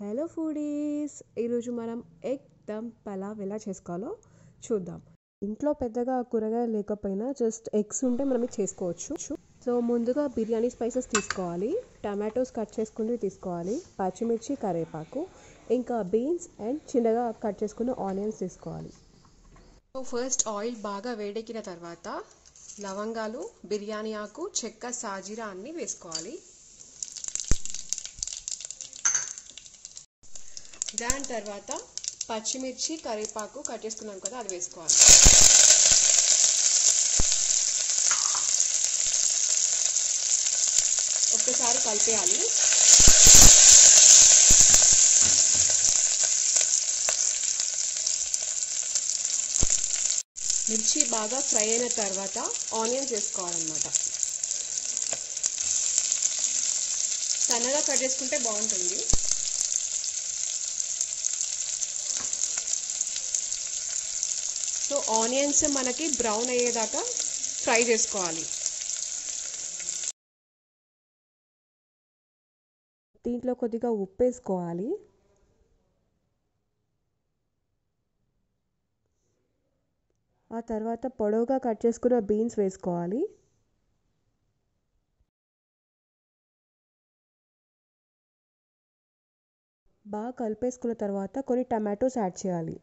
hello foodies ఈరోజు మనం egg dum pulao ఎలా చేసుకోవాలో చూద్దాం ఇంట్లో పెద్దగా కూరగాయలు లేకపోయినా జస్ట్ ఎగ్స్ ఉంటే మనం ఇది చేసుకోవచ్చు సో ముందుగా బిర్యానీ స్పైసెస్ తీసుకోవాలి టమాటోస్ కట్ చేసుకుని తీసుకోవాలి పచ్చిమిర్చి కరివేపాకు ఇంకా బీన్స్ అండ్ చిన్నగా కట్ చేసుకున్న ఆనియన్స్ తీసుకోవాలి సో ఫస్ట్ ఆయిల్ బాగా వేడెక్కిన తర్వాత లవంగాలు బిర్యానీ ఆకు చెక్క సాజీరా అన్ని వేసుకోవాలి దాని తర్వాత పచ్చిమిర్చి కరివేపాకు కట్ చేసుకున్నాం కదా అది వేసుకోవాలి ఒక్కసారి కలిపేయాలి మిర్చి బాగా ఫ్రై అయిన తర్వాత ఆనియన్స్ వేసుకోవాలన్నమాట సన్నగా కట్ చేసుకుంటే బాగుంటుంది సో ఆనియన్స్ మనకి బ్రౌన్ అయ్యేదాకా ఫ్రై చేసుకోవాలి దీంట్లో కొద్దిగా ఉప్పు వేసుకోవాలి ఆ తర్వాత పొడవుగా కట్ చేసుకున్న బీన్స్ వేసుకోవాలి బాగా కలిపేసుకున్న తర్వాత కొన్ని టమాటోస్ యాడ్ చేయాలి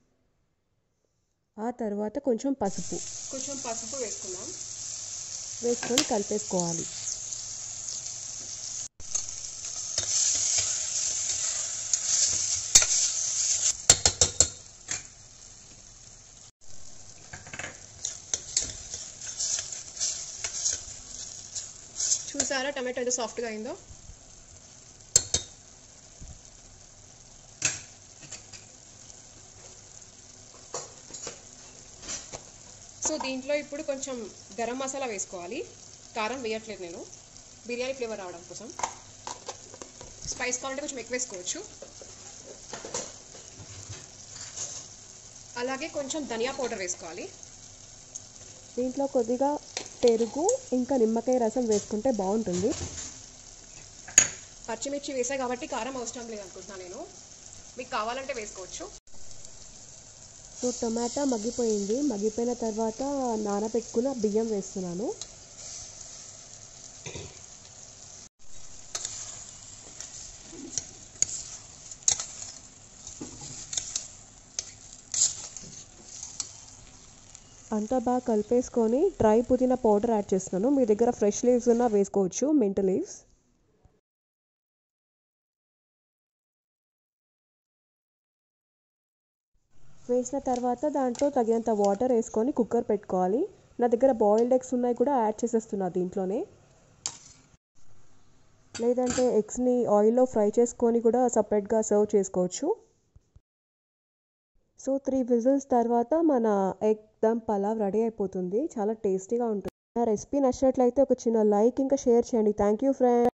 ఆ తర్వాత కొంచెం పసుపు కొంచెం పసుపు వేసుకుందాం వేసుకొని కలిపేసుకోవాలి చూసారా టమాటో ఎంత సాఫ్ట్గా అయిందో సో దీంట్లో ఇప్పుడు కొంచెం గరం మసాలా వేసుకోవాలి కారం వేయట్లేదు నేను బిర్యానీ ఫ్లేవర్ రావడం కోసం స్పైస్ కావాలంటే కొంచెం ఎక్కువ వేసుకోవచ్చు అలాగే కొంచెం ధనియా పౌడర్ వేసుకోవాలి దీంట్లో కొద్దిగా పెరుగు ఇంకా నిమ్మకాయ రసం వేసుకుంటే బాగుంటుంది పచ్చిమిర్చి వేసా కాబట్టి కారం అవసరం లేదు అనుకుంటున్నాను నేను మీకు కావాలంటే వేసుకోవచ్చు సో టమాటా మగ్గిపోయింది మగ్గిపోయిన తర్వాత నానబెట్టుకున్న బియ్యం వేస్తున్నాను అంతా బాగా కలిపేసుకొని డ్రై పుదీనా పౌడర్ యాడ్ చేస్తున్నాను మీ దగ్గర ఫ్రెష్ లీవ్స్ ఉన్నా వేసుకోవచ్చు మెంట్ లీవ్స్ వేసిన తర్వాత దాంట్లో తగినంత వాటర్ వేసుకొని కుక్కర్ పెట్టుకోవాలి నా దగ్గర బాయిల్డ్ ఎగ్స్ ఉన్నాయి కూడా యాడ్ చేసేస్తున్నా దీంట్లోనే లేదంటే ఎగ్స్ని ఆయిల్లో ఫ్రై చేసుకొని కూడా సపరేట్గా సర్వ్ చేసుకోవచ్చు సో త్రీ విజిల్స్ తర్వాత మన ఎగ్ దమ్ పలావ్ రెడీ అయిపోతుంది చాలా టేస్టీగా ఉంటుంది నా రెసిపీ నచ్చినట్లయితే ఒక చిన్న లైక్ ఇంకా షేర్ చేయండి థ్యాంక్ యూ ఫ్రెండ్